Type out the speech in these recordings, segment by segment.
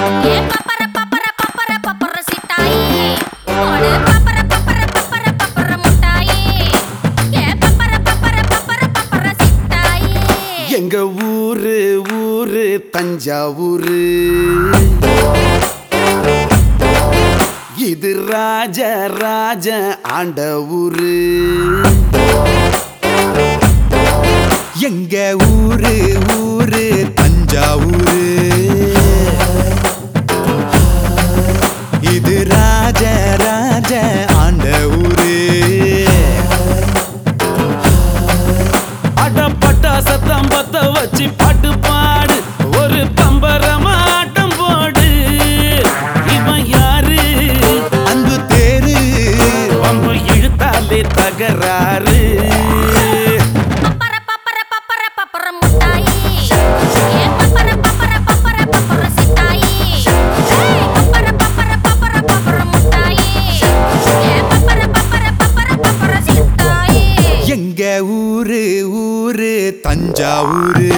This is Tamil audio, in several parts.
ஏ பப்பர பப்பர பப்பர பப்பர சிட்டாயி போடு பப்பர பப்பர பப்பர பப்பர முட்டாயி ஏ பப்பர பப்பர பப்பர பப்பர சிட்டாயி எங்க ஊரு ஊரு தஞ்சாவூரு இது ராஜ ராஜ ஆண்ட ஊரு எங்க ஊரு ஊரு தஞ்சாவூரு இது ராஜ ராஜ ஆண்ட ஊரு அடப்பட்டா சத்தம் பத்த வச்சு பாட்டு பாடு ஒரு பம்பரமாட்டம் போடு இவன் யாரு அன்பு தேரு பம்பு இழுத்தாலே தகராறு பப்பர பப்பர பப்பர பப்பர முட்டாயி ஏ பப்பர பப்பர பப்பர பப்பர சிட்டாயி ஏய் பப்பர பப்பர பப்பர பப்பர முட்டாயி ஏ பப்பர பப்பர பப்பர பப்பர சிட்டாயி எங்க ஊரு ஊரு தஞ்சாவூரு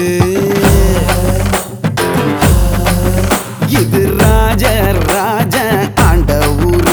இது ராஜ ராஜ ஆண்ட ஊரு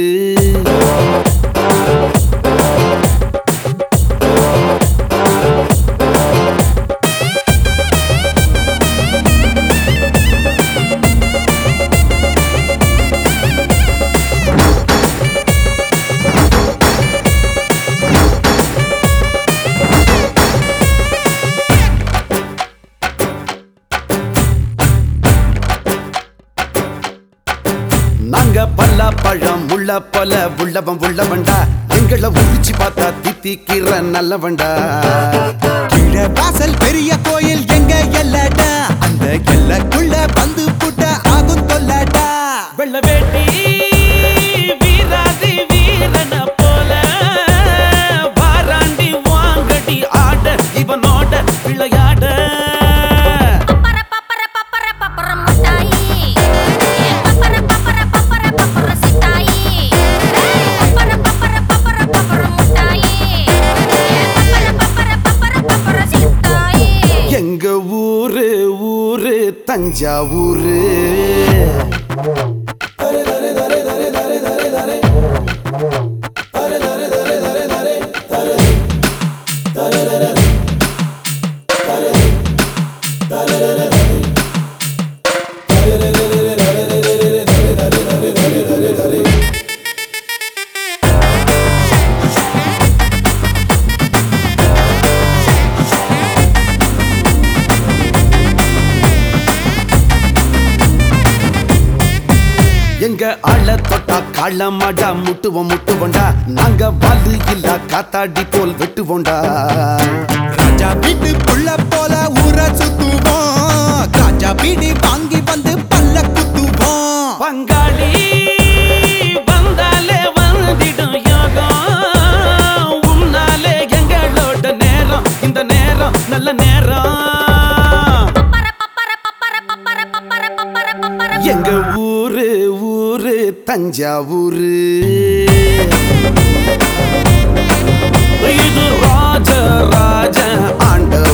நாங்க பல்லா பழம் உள்ள போல உள்ளவன் உள்ளவன்டா எங்களை உரிச்சு பார்த்தா தித்திக்கிற நல்லவன்டா கீழ வாசல் பெரிய கோயில் எங்க எல்லடா அந்த எல்லக்குள்ள வந்து புட்ட ஆகும் தொல்லடா வெள்ள வேட்டி வீராதி வீரன போல வாராண்டி வாங்கடி ஆட இவனோட விளையாட பப்பர பப்பர பப்பர பப்பர முட்டாயி ஏ பப்பர பப்பர பப்பர பப்பர சிட்டாயி ஏய் பப்பர பப்பர பப்பர பப்பர முட்டாயி ஏ பப்பர பப்பர பப்பர பப்பர சிட்டாயி எங்க ஊரு ஊரு தஞ்சாவூரு எங்க ஆள தொட்டா காளமாடா முட்டுவோம் முட்டுவோண்டா நாங்க வாலு இல்ல காத்தாடி போல் வெட்டுவோண்டா ராஜா வீட்டு புள்ள போல ஊர சுத்துவோம் காஜா பீடி வாங்கி வந்து பல்ல குத்துவோம் பங்காளி வந்தாலே வந்திடும் யோகம் உன்னாலே எங்களோட நேரம் இந்த நேரம் நல்ல நேரம் பப்பர பப்பர பப்பர பப்பர பப்பர பப்பர பப்பர எங்க ஊரு ஊரு தஞ்சாவூரு இது ராஜ ராஜ ஆண்ட